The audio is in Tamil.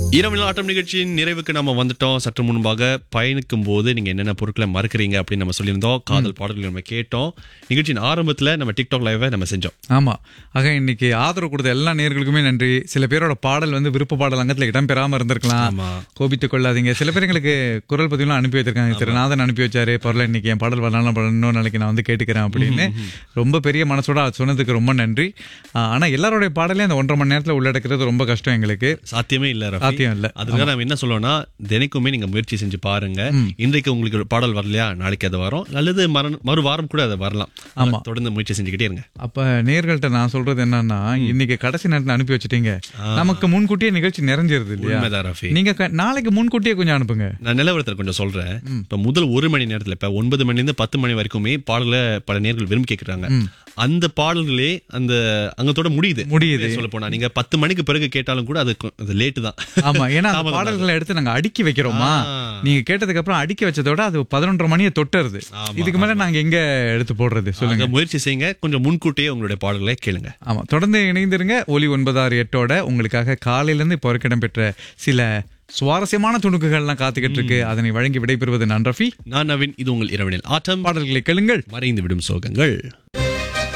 இரவு ஆட்டம் நிகழ்ச்சியின் நிறைவுக்கு நம்ம வந்துட்டோம் சற்று முன்பாக பயணிக்கும் போது நீங்க என்னென்ன பொருட்களை மறக்கிறீங்க அப்படின்னு நம்ம சொல்லியிருந்தோம் காதல் பாடல்கள் நம்ம கேட்டோம் நிகழ்ச்சியின் ஆரம்பத்துல நம்ம டிக்டாக் லைவை நம்ம செஞ்சோம் ஆமா ஆக இன்னைக்கு ஆதரவு கொடுத்த எல்லா நேர்களுக்குமே நன்றி சில பேரோட பாடல் வந்து விருப்ப பாடல் அங்கத்துல இடம்பெறாம இருந்திருக்கலாம் ஆமா. கோபித்துக் கொள்ளாதீங்க சில பேர் எங்களுக்கு குரல் பதிவுலாம் அனுப்பி வச்சிருக்காங்க திரு நாதன் அனுப்பி வச்சாரு பரவாயில்ல இன்னைக்கு என் பாடல் வரலாம் இன்னொரு நாளைக்கு நான் வந்து கேட்டுக்கிறேன் அப்படின்னு ரொம்ப பெரிய மனசோட அது சொன்னதுக்கு ரொம்ப நன்றி ஆ, ஆனா எல்லாருடைய பாடலையும் அந்த ஒன்றரை மணி நேரத்துல உள்ளடக்கிறது ரொம்ப கஷ்டம் எங்களுக்கு சாத்தியமே இல்ல ரஃபி. சாத்தியம் இல்ல. அதுக்காக நம்ம என்ன சொல்லுவோம்னா தினைக்குமே நீங்க முயற்சி செஞ்சு பாருங்க இன்றைக்கு உங்களுக்கு ஒரு பாடல் வரலையா நாளைக்கு அது வரும் அல்லது மறு- மறு வாரம் கூட அது வரலாம் ஆமா. தொடர்ந்து முயற்சி செஞ்சுக்கிட்டே இருங்க அப்ப நேர்கள்ட்ட நான் சொல்றது என்னன்னா இன்னைக்கு கடைசி நேரத்துல அனுப்பி வச்சிட்டீங்க நமக்கு முன்கூட்டியே நிகழ்ச்சி நிறைஞ்சிருது இல்லையா உண்மைதான் ரஃபி நீங்க க- நாளைக்கு முன்கூட்டியே கொஞ்சம் அனுப்புங்க நான் நிலவரத்தில் கொஞ்சம் சொல்றேன் இப்ப முதல் ஒரு மணி நேரத்துல இப்ப ஒன்பது மணில இருந்து பத்து மணி வரைக்குமே பாடல பல நேர்கள் விரும்பி கேக்குறாங்க அந்த பாடல்களே அந்த அங்கத்தோட முடியுது முடியுது. சொல்ல போனா நீங்க பத்து மணிக்கு பிறகு கேட்டாலும் கூட அது கொ- அது லேட்டு தான் ஆமா ஏன்னா அந்த தாமதம் பாடல்களை எடுத்து நாங்க அடுக்கி வைக்கிறோமா ஆ. நீங்க கேட்டதுக்கு அப்புறம் அடுக்கி வச்சதோட அது பதினொன்றரை மணியை தொட்டுறது ஆமா, இதுக்கு மேல நாங்க எங்க எடுத்து போடுறது சொல்லுங்க ஆக முயற்சி செய்யுங்க கொஞ்சம் முன்கூட்டியே உங்களுடைய பாடல்களை கேளுங்க ஆமா தொடர்ந்து இணைந்திருங்க ஒலி ஒன்பதாறு எட்டோட உங்களுக்காக காலையில இருந்து இப்போ வரைக்கும் இடம்பெற்ற சில சுவாரஸ்யமான துணுக்குகள்லாம் காத்துக்கிட்டு இருக்கு அதனை வழங்கி விடைபெறுவது நான் ரஃபி நான் நவீன் இது உங்கள் இரவனில் ஆட்டம் பாடல்களை கேளுங்கள் மறைந்து விடும் சோகங்கள்